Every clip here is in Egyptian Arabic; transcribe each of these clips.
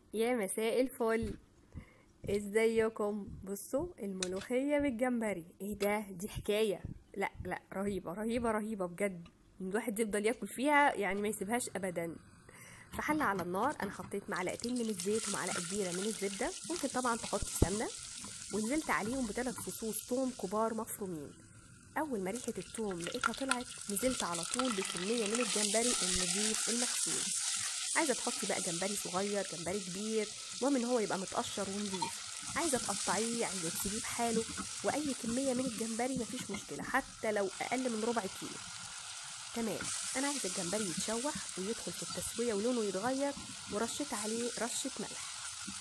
يا مساء الفل ازيكم بصوا الملوخية بالجمبري ايه ده دي حكاية لا لا رهيبة رهيبة رهيبة بجد إن الواحد يفضل ياكل فيها يعني ما يسيبهاش ابدا في حلة على النار انا حطيت معلقتين من الزيت ومعلقة كبيرة من الزبدة ممكن طبعا تحط سمنة ونزلت عليهم بثلاث فصوص توم كبار مفرومين اول ما ريحة التوم لقيتها طلعت نزلت على طول بكمية من الجمبري النضيف المغسول عايزه تحطي بقى جمبري صغير جمبري كبير المهم ان هو يبقى متقشر ونضيف عايزه تقطعيه عايزه تسيبيه بحاله واي كميه من الجمبري مفيش مشكله حتى لو اقل من ربع كيلو تمام انا عايزه الجمبري يتشوح ويدخل في التسويه ولونه يتغير ورشيت عليه رشه ملح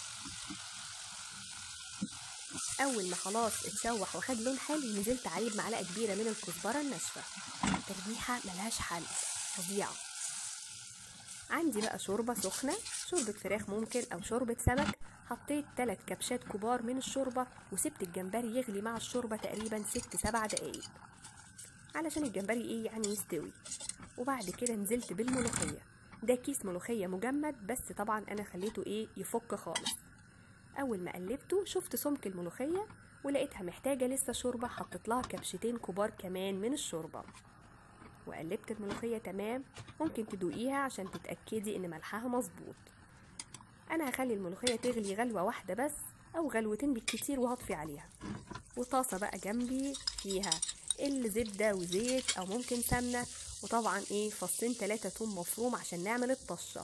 اول ما خلاص اتشوح وخد لون حلو نزلت عليه بمعلقه كبيره من الكزبره الناشفه التربيحه ملهاش حل فظيعه عندي بقى شوربة سخنة شوربة فراخ ممكن أو شوربة سمك حطيت تلات كبشات كبار من الشوربة وسبت الجمبري يغلي مع الشوربة تقريبا ست سبع دقايق علشان الجمبري ايه يعني يستوي وبعد كده نزلت بالملوخية ده كيس ملوخية مجمد بس طبعا أنا خليته ايه يفك خالص أول ما قلبته شفت سمك الملوخية ولقيتها محتاجة لسه شوربة حطيت لها كبشتين كبار كمان من الشوربة وقلبت الملوخية تمام ممكن تدوقيها عشان تتأكدي ان ملحها مظبوط انا هخلي الملوخية تغلي غلوة واحدة بس او غلوتين بالكتير وهطفي عليها وطاسة بقى جنبي فيها الزبدة وزيت او ممكن سمنة وطبعا ايه فصين تلاتة توم مفروم عشان نعمل الطشة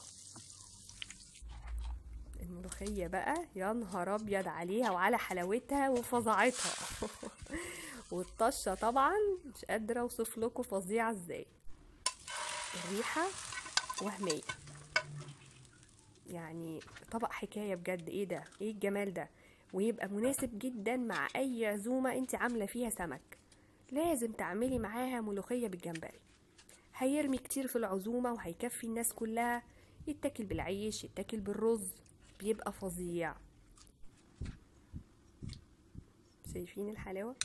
الملوخية بقى يا نهار ابيض عليها وعلى حلاوتها وفظاعتها والطشه طبعا مش قادره اوصف لكم فظيعه ازاي الريحه وهميه يعني طبق حكايه بجد ايه ده ايه الجمال ده ويبقى مناسب جدا مع اي عزومه انت عامله فيها سمك لازم تعملي معاها ملوخيه بالجمبري هيرمي كتير في العزومه وهيكفي الناس كلها يتاكل بالعيش يتاكل بالرز بيبقى فظيع شايفين الحلاوه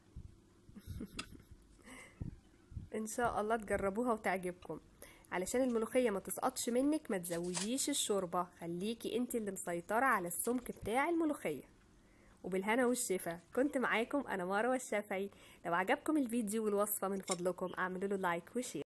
ان شاء الله تجربوها وتعجبكم علشان الملوخيه ما تسقطش منك ما تزوديش الشوربه خليكي انت اللي مسيطره على السمك بتاع الملوخيه وبالهنا والشفا كنت معاكم انا مروه الشافعي لو عجبكم الفيديو والوصفه من فضلكم اعملوا له لايك وشير